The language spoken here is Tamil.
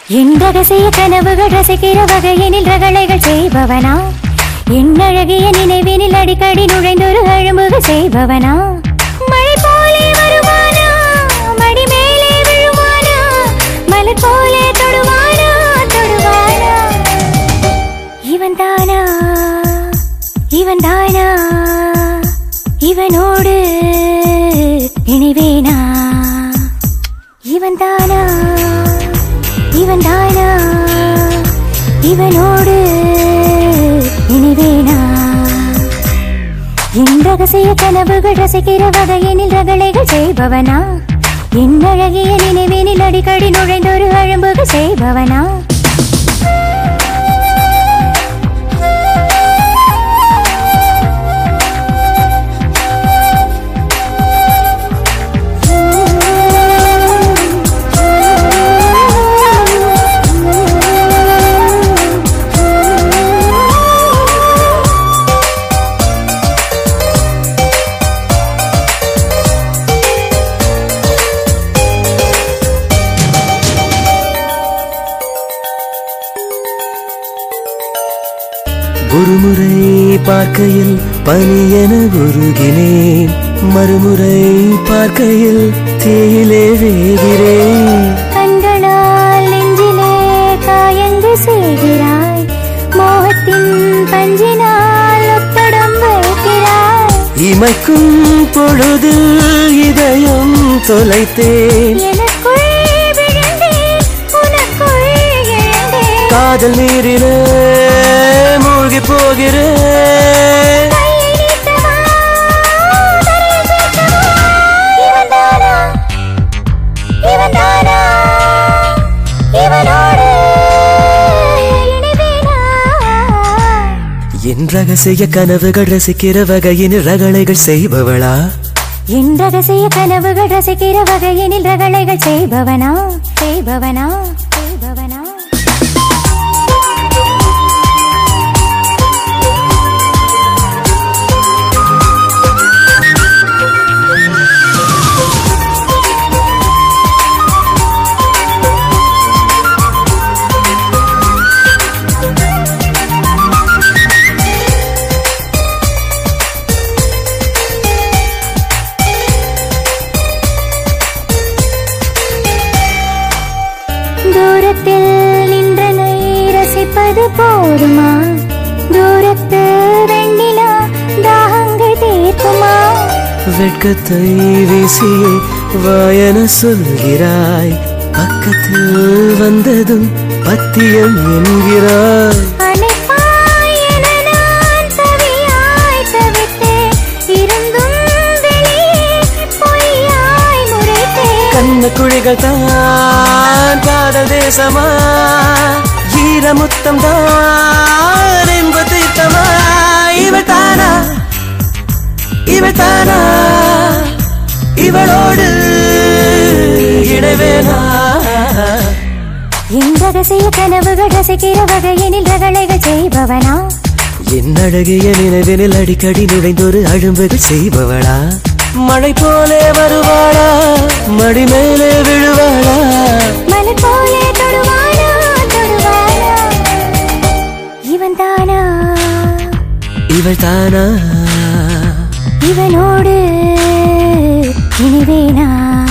என் ரகசிய கனவுகள் ரசிக்கிற வகையினில் ரகளைகள் செய்பவனா என் அழகிய நினைவினில் அடிக்கடி நுழைந்தொரு அழும்புகள் செய்பவனா மழை போலே வருவானா மடி மேலே விழுவானா மலர் போலே தொடுவானா தொடுவானா இவன் தானா இவன் தானா இவனோடு இணைவேனா இவன் தானா இவன் தானா இவனோடு இணைவேனா என் ரகசிய கனவுகள் ரசிக்கிற வகையினில் ரகளைகள் செய்பவனா என் அழகிய நினைவினில் அடிக்கடி நுழைந்தொரு அழும்புகள் செய்பவனா ஒருமுறை பார்க்கையில் பனியென உருகினேன் மறுமுறை பார்க்கையில் தேயிலே வேகிறேன் கண்களால் நெஞ்சிலே காயங்கு செய்கிறாய் மோகத்தின் பஞ்சினால் ஒத்தடம் வைக்கிறாய் இமைக்கும் பொழுதில் இதயம் தொலைத்தேன் எனக்குள் விழுந்தேன் உனக்குள் எழுந்தேன் காதல் நீரிலே மூழ்கி போகிறேன் கையை நீட்டவா, தரையில் சேர்க்கவா? இவன்தானா? இவன்தானா? இவனோடு இணைவேனா? என் ரகசிய கனவுகள் ரசிக்கிற வகையின் ரகளைகள் செய்பவளா என் ரகசிய கனவுகள் ரசிக்கிற வகையினில் ரகளைகள் செய்பவனா செய்பவனா செய்பவனா தூரத்தில் நின்றனை ரசிப்பது போதுமா தூரத்து வெண்ணிலா தாகங்கள் தீர்க்குமா வெட்கத்தை வீசியே வாயன சொல்கிறாய் பக்கத்தில் வந்ததும் பத்தியம் என்கிறாய் அணைப்பாய் என நான் தவியாய் தவித்தேன். இருந்தும் வெளியே பொய்யாய் முறைத்தேன். கண்ண குழிகள் தான் காதல் தேசமா ஈரமுத்தம் தான் என்ப தீர்த்தமா இவள் தானா இவள் தானா இவளோடு இணைவேனா என் ரகசிய கனவுகள் ரசிக்கிற வகையினில் ரகளைகள் செய்பவனா என் அழகிய நினைவினில் அடிக்கடி நுழைந்தொரு அழும்புகள் செய்பவளா மழை போலே வருவாளா மடி மேலே விழுவாளா மலர் போலே தொடுவானா தொடுவானா இவன் தானா இவள் தானா இவனோடு இணைவேனா